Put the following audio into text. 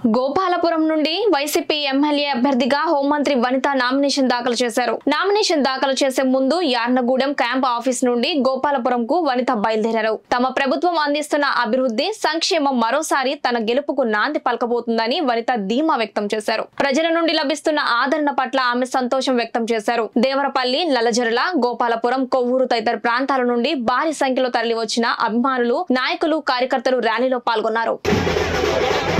గోపాలపురం నుండి YCP MLA అభ్యర్థిగా హోంమంత్రి వనిత నామినేషన్ దాఖలు చేశారు నామినేషన్ దాఖలు చేసే ముందు యార్నగూడెం క్యాంప్ ఆఫీస్ నుండి గోపాలపురం కు వనిత బయలుదేరారు తమ ప్రభుత్వం అందిస్తున్న అభివృద్ధి సంక్షేమం మరోసారి తన గెలుపుకు నాంది పలకబోతుందని వనిత ధీమా వ్యక్తం చేశారు ప్రజల నుండి లభిస్తున్న ఆదరణ పట్ల ఆమె సంతోషం వ్యక్తం చేశారు దేవరపల్లి నల్లజర్ల గోపాలపురం కొవ్వూరు తదితర ప్రాంతాల నుండి భారీ సంఖ్యలో తరలివచ్చిన అభిమానులు నాయకులు కార్యకర్తలు ర్యాలీలో పాల్గొన్నారు